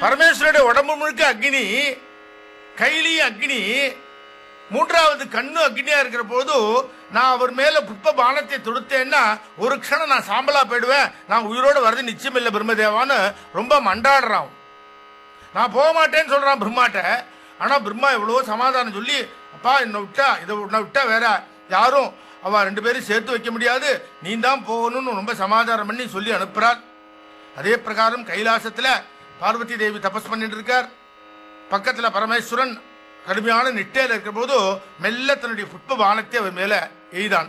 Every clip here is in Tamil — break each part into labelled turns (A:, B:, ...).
A: பரமேஸ்வருடைய உடம்பு முழுக்க அக்னி கைலி அக்னி மூன்றாவது கண்ணு அக்னியா இருக்கிற போது நான் அவர் மேல புஷ்ப பானத்தை தொடுத்தேன்னா ஒரு க்ஷணம் நான் சாம்பலா போயிடுவேன் நான் உயிரோட வர்றது நிச்சயம் இல்லை பிரம்மதேவான்னு ரொம்ப மண்டாடுறான் நான் போக மாட்டேன்னு சொல்றான் பிரம்மாட்ட ஆனா பிரம்மா எவ்வளவோ சமாதானம் சொல்லி அப்பா என்னை விட்டா இதை உன்னை விட்டா வேற யாரும் அவ ரெண்டு பேரும் சேர்த்து வைக்க முடியாது நீ தான் போகணும்னு ரொம்ப சமாதானம் பண்ணி சொல்லி அனுப்புறார் அதே பிரகாரம் கைலாசத்துல பார்வதி தேவி தபஸ் பண்ணிட்டு இருக்கார் பக்கத்துல பரமேஸ்வரன் கடுமையான நிட்டையில இருக்கிற போது மெல்ல தன்னுடைய புஷ்ப பானத்தை அவர் மேல எய்தான்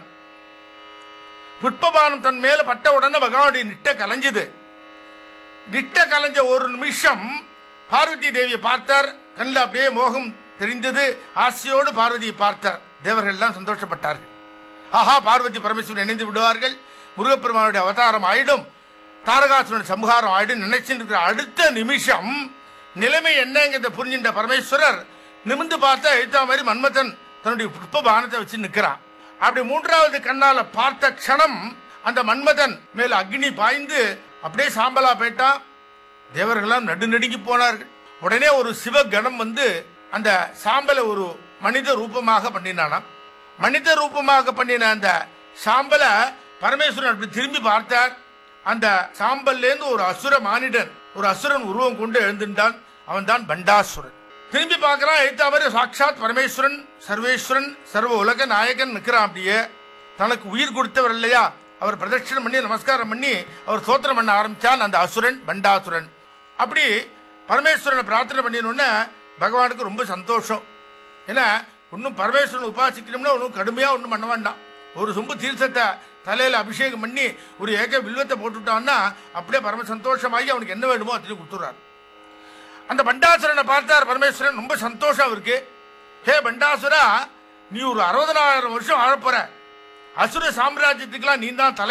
A: புஷ்ப பானம் தன் மேல பட்ட உடனே பகவானுடைய நிட்டை கலைஞ்சது நிட்ட கலைஞ்ச ஒரு நிமிஷம் பார்வதி தேவியை பார்த்தார் கண்ணில் அப்படியே மோகம் தெரிந்தது ஆசையோடு பார்வதியை பார்த்தார் தேவர்கள் எல்லாம் சந்தோஷப்பட்டார்கள் ஆஹா பார்வதி பரமேஸ்வரன் இணைந்து விடுவார்கள் முருகப்பெருமானுடைய அவதாரம் ஆயிடும் தாரகாசுரன் சம்ஹாரம் ஆயிடும் நினைச்சிட்டு இருக்கிற அடுத்த நிமிஷம் நிலைமை என்னங்கிறத புரிஞ்சின்ற பரமேஸ்வரர் நிமிந்து பார்த்தா எழுத்தா மாதிரி மன்மதன் தன்னுடைய புஷ்ப பானத்தை வச்சு நிக்கிறான் அப்படி மூன்றாவது கண்ணால பார்த்த க்ஷணம் அந்த மன்மதன் மேல் அக்னி பாய்ந்து அப்படியே சாம்பலா போயிட்டான் தேவர்கள்லாம் நடுநடுங்கி போனார்கள் உடனே ஒரு சிவகணம் வந்து அந்த சாம்பலை ஒரு மனித ரூபமாக பண்ணினானாம் மனித ரூபமாக பண்ணின அந்த சாம்பலை பரமேஸ்வரன் அப்படி திரும்பி பார்த்தார் அந்த சாம்பல்ல இருந்து ஒரு அசுர மானிடன் ஒரு அசுரன் உருவம் கொண்டு எழுந்துட்டான் அவன் தான் பண்டாசுரன் திரும்பி பார்க்கறான் எழுத்த மாதிரி சாட்சாத் பரமேஸ்வரன் சர்வேஸ்வரன் சர்வ உலக நாயகன் நிற்கிறான் அப்படியே தனக்கு உயிர் கொடுத்தவர் இல்லையா அவர் பிரதட்சணம் பண்ணி நமஸ்காரம் பண்ணி அவர் சோத்திரம் பண்ண ஆரம்பிச்சான் அந்த அசுரன் பண்டாசுரன் அப்படி பரமேஸ்வரனை பிரார்த்தனை பண்ணினோடனே பகவானுக்கு ரொம்ப சந்தோஷம் ஏன்னா ஒன்றும் பரமேஸ்வரன் உபாசிக்கணும்னா ஒன்றும் கடுமையாக ஒன்றும் பண்ண வேண்டாம் ஒரு சொம்பு தீர்த்தத்தை தலையில் அபிஷேகம் பண்ணி ஒரு ஏக வில்வத்தை போட்டுட்டான்னா அப்படியே பரம சந்தோஷமாகி அவனுக்கு என்ன வேணுமோ அத்தனை கொடுத்துட்றாரு அந்த பண்டாசுரனை பார்த்தார் பரமேஸ்வரன் ரொம்ப சந்தோஷம் இருக்கு ஹே பண்டாசுரா நீ ஒரு அறுபதனாயிரம் வருஷம் வாழப் போற அசுர சாம்ராஜ்யத்துக்கெல்லாம் நீ தான் தலை